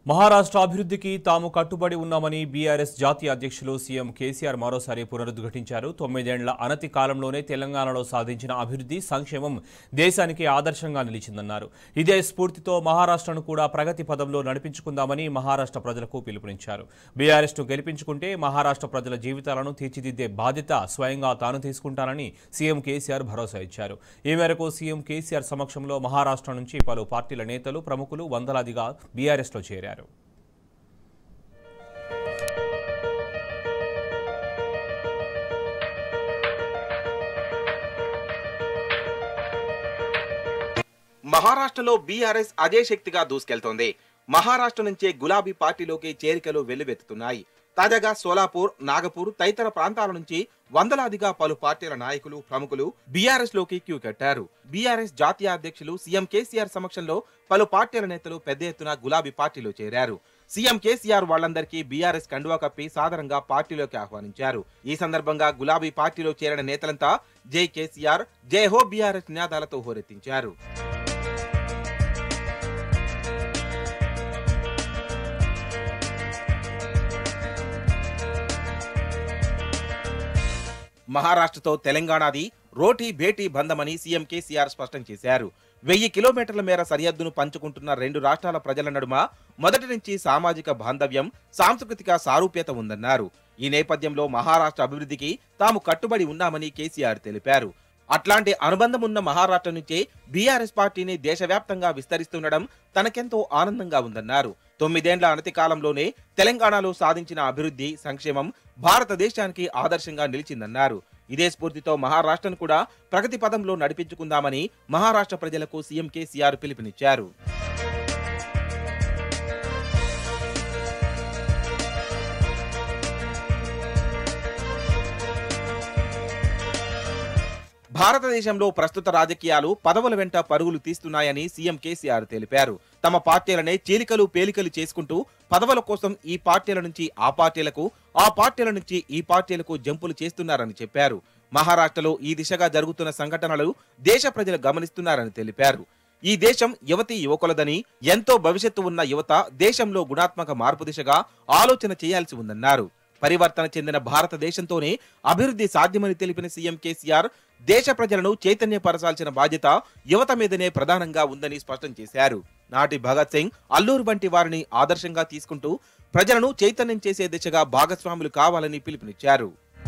మహారాష్ట్ర అభివృద్ధికి తాము కట్టుబడి ఉన్నామని బీఆర్ఎస్ జాతీయ అధ్యక్షులు సీఎం కేసీఆర్ మరోసారి పునరుద్ఘాటించారు తొమ్మిదేండ్ల అనతి కాలంలోనే తెలంగాణలో సాధించిన అభివృద్ధి సంక్షేమం దేశానికి ఆదర్శంగా నిలిచిందన్నారు ఇదే స్ఫూర్తితో మహారాష్ట్రను కూడా ప్రగతి పదంలో నడిపించుకుందామని మహారాష్ట్ర ప్రజలకు పిలుపునిచ్చారు బీఆర్ఎస్ను గెలిపించుకుంటే మహారాష్ట్ర ప్రజల జీవితాలను తీర్చిదిద్దే బాధ్యత స్వయంగా తాను తీసుకుంటానని సీఎం కేసీఆర్ భరోసా ఇచ్చారు ఈ మేరకు సీఎం కేసీఆర్ సమక్షంలో మహారాష్ట్ర నుంచి పలు పార్టీల నేతలు ప్రముఖులు వందలాదిగా బీఆర్ఎస్లో చేరారు మహారాష్ట్రలో బీఆర్ఎస్ అదే శక్తిగా దూసుకెళ్తోంది మహారాష్ట్ర నుంచే గులాబీ పార్టీలోకి చేరికలు వెల్లువెత్తుతున్నాయి తాజాగా సోలాపూర్ నాగపూర్ తదితర ప్రాంతాల నుంచి వందలాదిగా పలు పార్టీల నాయకులు ప్రముఖులు బీఆర్ఎస్ లోకి క్యూ కట్టారు బీఆర్ఎస్ జాతీయ అధ్యక్షులు సీఎం కేసీఆర్ సమక్షంలో పలు పార్టీల నేతలు పెద్ద ఎత్తున గులాబీ పార్టీలో చేరారు సీఎం కేసీఆర్ వాళ్ళందరికీ బీఆర్ఎస్ కండువా కప్పి సాదరంగా పార్టీలోకి ఆహ్వానించారు ఈ సందర్భంగా గులాబీ పార్టీలో చేరిన నేతలంతా జై కేసీఆర్ జై హో బీఆర్ఎస్ నినాదాలతో హోరెత్తించారు మహారాష్ట్రతో తెలంగాణది రోటీ భేటీ బంధమని సీఎం కేసీఆర్ స్పష్టం చేశారు వెయ్యి కిలోమీటర్ల మేర సరిహద్దును పంచుకుంటున్న రెండు రాష్ట్రాల ప్రజల నడుమ మొదటి నుంచి సామాజిక బాంధవ్యం సాంస్కృతిక సారూప్యత ఉందన్నారు ఈ నేపథ్యంలో మహారాష్ట్ర అభివృద్ధికి తాము కట్టుబడి ఉన్నామని కేసీఆర్ తెలిపారు అట్లాంటి అనుబంధం ఉన్న మహారాష్ట్ర నుంచే బీఆర్ఎస్ పార్టీని దేశవ్యాప్తంగా విస్తరిస్తుండడం తనకెంతో ఆనందంగా ఉందన్నారు తొమ్మిదేండ్ల అనతి కాలంలోనే తెలంగాణలో సాధించిన అభివృద్ధి సంక్షేమం భారతదేశానికి ఆదర్శంగా నిలిచిందన్నారు ఇదే స్ఫూర్తితో మహారాష్ట్రను కూడా ప్రగతి పదంలో నడిపించుకుందామని మహారాష్ట్ర ప్రజలకు సీఎం కేసీఆర్ పిలుపునిచ్చారు భారతదేశంలో ప్రస్తుత రాజకీయాలు పదవుల వెంట పరుగులు తీస్తున్నాయని సీఎం కేసీఆర్ తెలిపారు తమ పార్టీలనే చీలికలు పేలికలు చేసుకుంటూ పదవుల కోసం ఈ పార్టీల నుంచి ఆ పార్టీలకు ఆ పార్టీల నుంచి ఈ పార్టీలకు జంపులు చేస్తున్నారని చెప్పారు మహారాష్ట్రలో ఈ దిశగా జరుగుతున్న సంఘటనలు దేశ ప్రజలు గమనిస్తున్నారని తెలిపారు ఈ దేశం యువతి యువకులదని ఎంతో భవిష్యత్తు ఉన్న యువత దేశంలో గుణాత్మక మార్పు దిశగా ఆలోచన చేయాల్సి ఉందన్నారు పరివర్తన చెందిన భారతదేశంతోనే అభివృద్ధి సాధ్యమని తెలిపిన సీఎం కేసీఆర్ దేశ ప్రజలను చైతన్యపరచాల్సిన బాధ్యత యువత మీదనే ప్రధానంగా ఉందని స్పష్టం చేశారు నాటి భగత్ సింగ్ అల్లూరు వంటి వారిని ఆదర్శంగా తీసుకుంటూ ప్రజలను చైతన్యం చేసే దిశగా భాగస్వాములు కావాలని పిలుపునిచ్చారు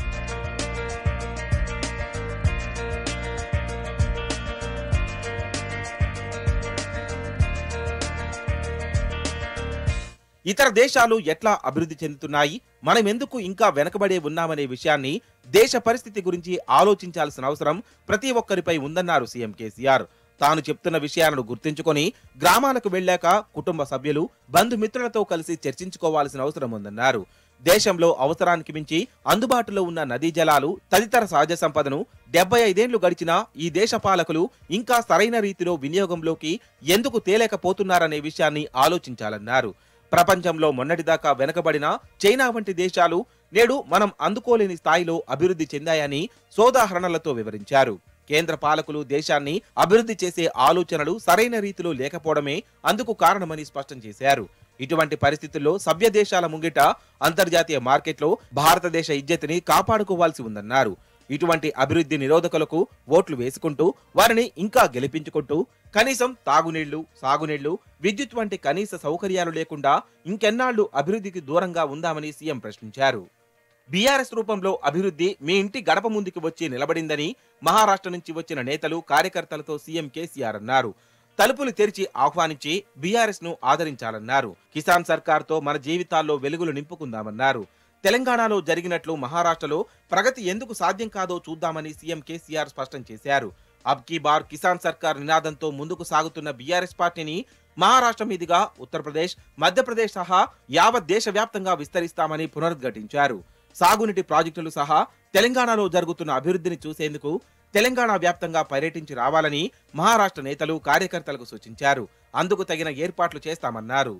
ఇతర దేశాలు ఎట్లా అభివృద్ధి చెందుతున్నాయి మనం ఎందుకు ఇంకా వెనకబడే ఉన్నామనే విషయాన్ని దేశ పరిస్థితి గురించి ఆలోచించాల్సిన అవసరం ప్రతి ఒక్కరిపై ఉందన్నారు సీఎం కేసీఆర్ తాను చెప్తున్న విషయాలను గుర్తించుకొని గ్రామాలకు వెళ్ళాక కుటుంబ సభ్యులు బంధుమిత్రులతో కలిసి చర్చించుకోవాల్సిన అవసరం ఉందన్నారు దేశంలో అవసరానికి మించి అందుబాటులో ఉన్న నదీ జలాలు తదితర సహజ సంపదను డెబ్బై ఐదేళ్లు గడిచినా ఈ దేశ పాలకులు ఇంకా సరైన రీతిలో వినియోగంలోకి ఎందుకు తేలేకపోతున్నారనే విషయాన్ని ఆలోచించాలన్నారు ప్రపంచంలో మొన్నటిదాకా వెనకబడిన చైనా వంటి దేశాలు నేడు మనం అందుకోలేని స్థాయిలో అభివృద్ధి చెందాయని సోదాహరణలతో వివరించారు కేంద్ర పాలకులు దేశాన్ని అభివృద్ధి చేసే ఆలోచనలు సరైన రీతిలో లేకపోవడమే అందుకు కారణమని స్పష్టం చేశారు ఇటువంటి పరిస్థితుల్లో సభ్య దేశాల ముంగిట అంతర్జాతీయ మార్కెట్లో భారతదేశ ఇజ్జతిని కాపాడుకోవాల్సి ఉందన్నారు ఇటువంటి అభివృద్ధి నిరోధకులకు ఓట్లు వేసుకుంటూ వారిని ఇంకా గెలిపించుకుంటూ కనీసం తాగునీళ్లు సాగునీళ్లు విద్యుత్ వంటి కనీస సౌకర్యాలు లేకుండా ఇంకెన్నాళ్లు అభివృద్ధికి దూరంగా ఉందామని సీఎం ప్రశ్నించారు బీఆర్ఎస్ రూపంలో అభివృద్ధి మీ ఇంటి గడప ముందుకు వచ్చి నిలబడిందని మహారాష్ట్ర నుంచి వచ్చిన నేతలు కార్యకర్తలతో సీఎం కేసీఆర్ అన్నారు తలుపులు తెరిచి ఆహ్వానించి బీఆర్ఎస్ ను ఆదరించాలన్నారు కిసాన్ సర్కార్తో మన జీవితాల్లో వెలుగులు నింపుకుందామన్నారు తెలంగాణలో జరిగినట్లు మహారాష్ట్రలో ప్రగతి ఎందుకు సాధ్యం కాదో చూద్దామని సీఎం కేసీఆర్ స్పష్టం చేశారు అబ్ కీ బార్ కిసాన్ సర్కార్ నినాదంతో ముందుకు సాగుతున్న బీఆర్ఎస్ పార్టీని మహారాష్ట్ర మీదుగా ఉత్తరప్రదేశ్ మధ్యప్రదేశ్ సహా యావత్ దేశవ్యాప్తంగా విస్తరిస్తామని పునరుద్ఘాటించారు సాగునీటి ప్రాజెక్టులు సహా తెలంగాణలో జరుగుతున్న అభివృద్ధిని చూసేందుకు తెలంగాణ వ్యాప్తంగా పర్యటించి రావాలని మహారాష్ట్ర నేతలు కార్యకర్తలకు సూచించారు అందుకు తగిన ఏర్పాట్లు చేస్తామన్నారు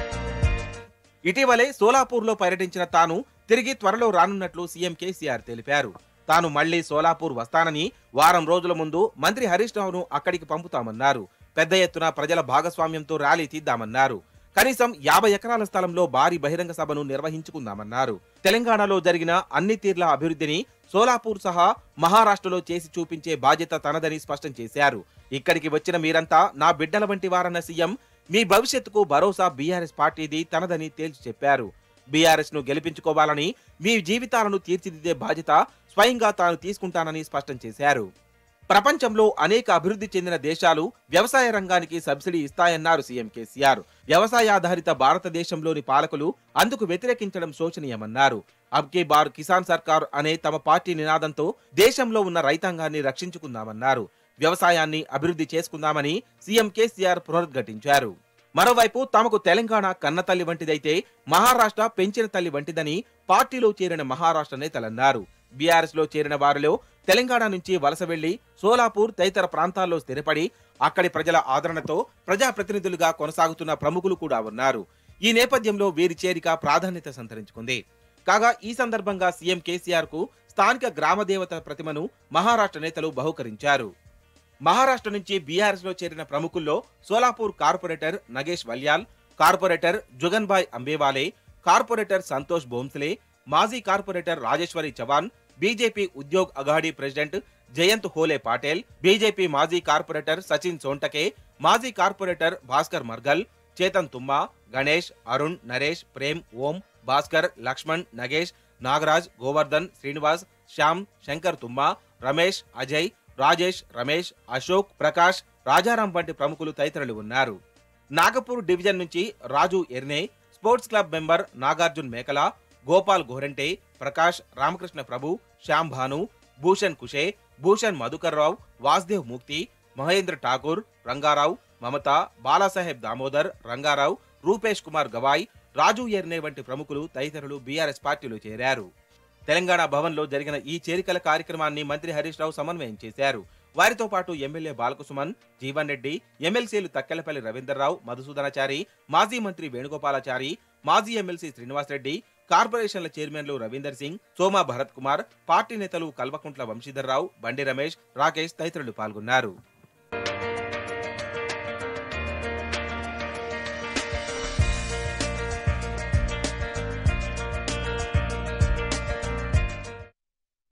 ఇటీవలే సోలాపూర్లో పర్యటించిన తాను తిరిగి త్వరలో రానున్నట్లు సీఎం కేసీఆర్ తెలిపారు తాను మళ్లీ సోలాపూర్ వస్తానని వారం రోజుల ముందు మంత్రి హరీష్ రావును అక్కడికి పంపుతామన్నారు పెద్ద ఎత్తున ప్రజల భాగస్వామ్యంతో ర్యాలీ తీద్దామన్నారు కనీసం యాభై ఎకరాల స్థలంలో భారీ బహిరంగ సభను నిర్వహించుకుందామన్నారు తెలంగాణలో జరిగిన అన్ని తీర్ల అభివృద్ధిని సోలాపూర్ సహా మహారాష్ట్రలో చేసి చూపించే బాధ్యత తనదని స్పష్టం చేశారు ఇక్కడికి వచ్చిన మీరంతా నా బిడ్డల వంటి వారన్న సీఎం మీ భవిష్యత్తుకు భరోసా బీఆర్ఎస్ పార్టీది తనదని తేల్చి చెప్పారు బీఆర్ఎస్ ను గెలిపించుకోవాలని మీ జీవితాలను తీర్చిదిద్దే బాధ్యత స్వయంగా తాను తీసుకుంటానని స్పష్టం చేశారు ప్రపంచంలో అనేక అభివృద్ధి చెందిన దేశాలు వ్యవసాయ రంగానికి సబ్సిడీ ఇస్తాయన్నారు సీఎం కేసీఆర్ వ్యవసాయాధారిత భారతదేశంలోని పాలకులు అందుకు వ్యతిరేకించడం శోచనీయమన్నారు అబ్కే బార్ కిసాన్ సర్కార్ అనే తమ పార్టీ నినాదంతో దేశంలో ఉన్న రైతాంగాన్ని రక్షించుకుందామన్నారు వ్యవసాయాన్ని అభివృద్ధి చేసుకుందామని సీఎం కేసీఆర్ పునరుద్ఘాటించారు మరోవైపు తమకు తెలంగాణ కన్నతల్లి వంటిదైతే మహారాష్ట్ర పెంచిన తల్లి వంటిదని పార్టీలో చేరిన మహారాష్ట్ర నేతలన్నారు బీఆర్ఎస్ లో చేరిన వారిలో తెలంగాణ నుంచి వలస వెళ్లి సోలాపూర్ తదితర ప్రాంతాల్లో స్థిరపడి అక్కడి ప్రజల ఆదరణతో ప్రజాప్రతినిధులుగా కొనసాగుతున్న ప్రముఖులు కూడా ఉన్నారు ఈ నేపథ్యంలో వీరి చేరిక ప్రాధాన్యత సంతరించుకుంది కాగా ఈ సందర్భంగా సీఎం కేసీఆర్ కు స్థానిక గ్రామదేవత ప్రతిమను మహారాష్ట్ర నేతలు బహుకరించారు మహారాష్ట్ర నుంచి బీఆర్ఎస్ లో చేరిన ప్రముఖుల్లో Solapur corporator Nagesh Valyal corporator Juganbhai Ambewale corporator Santosh Bhonsle మాజీ corporator Rajeshwari Chavan BJP Udyog Aghadi president Jayant Hole Patel BJP మాజీ కార్పొరేటర్ సచిన్ సోంటకే మాజీ కార్పొరేటర్ భాస్కర్ మర్గల్ చేతన్ తుమ్మా గణేష్ అరుణ్ నరేష్ ప్రేమ్ ఓం భాస్కర్ లక్ష్మణ్ నగేష్ నాగరాజ్ గోవర్ధన్ శ్రీనివాస్ శ్యామ్ శంకర్ తుమ్మా రమేష్ అజయ్ రాజేష్ రమేష్ అశోక్ ప్రకాష్ రాజారాం వంటి ప్రముఖులు తదితరులు ఉన్నారు నాగపూర్ డివిజన్ నుంచి Raju Erne sports club member Nagarjun Mekala Gopal గోరంటే Prakash Ramakrishna ప్రభు శ్యామ్ భాను భూషణ్ కుషే భూషణ్ మధుకర్ రావు వాసుదేవ్ మూక్తి మహేంద్ర ఠాకూర్ రంగారావు మమత బాలాసాహెబ్ దామోదర్ రంగారావు రూపేష్ కుమార్ గవాయ్ రాజు ఎర్నే వంటి ప్రముఖులు తదితరులు బీఆర్ఎస్ పార్టీలో చేరారు తెలంగాణ భవన్లో జరిగిన ఈ చేరికల కార్యక్రమాన్ని మంత్రి హరీష్ రావు సమన్వయం చేశారు వారితో పాటు ఎమ్మెల్యే బాలకుసుమన్ జీవన్ రెడ్డి ఎమ్మెల్సీలు తక్కెలపల్లి రవీందర్రావు మధుసూదనాచారి మాజీ మంత్రి వేణుగోపాలాచారి మాజీ ఎమ్మెల్సీ శ్రీనివాసరెడ్డి కార్పొరేషన్ల చైర్మన్లు రవీందర్ సింగ్ సోమా భరత్ కుమార్ పార్టీ నేతలు కల్వకుంట్ల వంశీధర్రావు బండి రమేష్ రాకేష్ తదితరులు పాల్గొన్నారు